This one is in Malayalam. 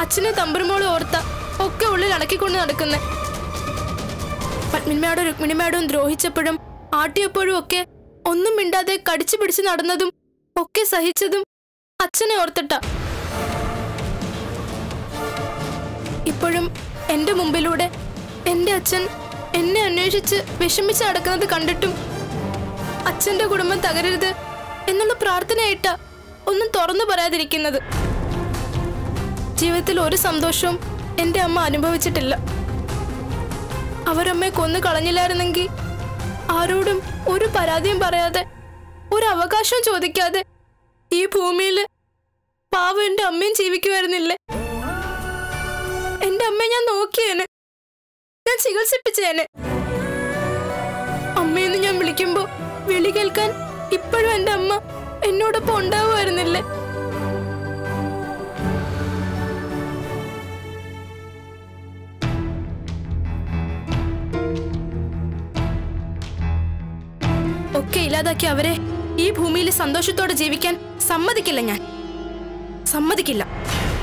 അച്ഛനെ തമ്പുരുമോളും ഓർത്ത ഒക്കെ ഉള്ളിൽ അടക്കിക്കൊണ്ട് നടക്കുന്നേ പത്മിനിമയോടും രുക്മിണിമയോടും ദ്രോഹിച്ചപ്പോഴും ആട്ടിയപ്പോഴും ഒക്കെ ഒന്നും മിണ്ടാതെ കടിച്ചു പിടിച്ച് നടന്നതും ഒക്കെ സഹിച്ചതും അച്ഛനെ ഓർത്തിട്ടാ ഇപ്പോഴും എന്റെ മുമ്പിലൂടെ എന്റെ അച്ഛൻ എന്നെ അന്വേഷിച്ച് വിഷമിച്ച് നടക്കുന്നത് കണ്ടിട്ടും അച്ഛന്റെ കുടുംബം തകരരുത് എന്നുള്ള പ്രാർത്ഥനയായിട്ടാ ഒന്നും തുറന്നു പറയാതിരിക്കുന്നത് ജീവിതത്തിൽ ഒരു സന്തോഷവും എന്റെ അമ്മ അനുഭവിച്ചിട്ടില്ല അവരമ്മയെ കൊന്നു കളഞ്ഞില്ലായിരുന്നെങ്കിൽ ആരോടും ഒരു പരാതിയും പറയാതെ ഒരു അവകാശവും ചോദിക്കാതെ ഈ ഭൂമിയിൽ പാവം എന്റെ അമ്മയും ജീവിക്കുമായിരുന്നില്ലേ എന്റെ അമ്മയെ ഞാൻ നോക്കിയേനെ ഞാൻ ചികിത്സിപ്പിച്ചേനെ അമ്മയെന്ന് ഞാൻ വിളിക്കുമ്പോ വിളി കേൾക്കാൻ ഇപ്പോഴും എന്റെ അമ്മ എന്നോടൊപ്പം ഉണ്ടാവുമായിരുന്നില്ലേ ഒക്കെ ഇല്ലാതാക്കി അവരെ ഈ ഭൂമിയിൽ സന്തോഷത്തോടെ ജീവിക്കാൻ സമ്മതിക്കില്ല ഞാൻ സമ്മതിക്കില്ല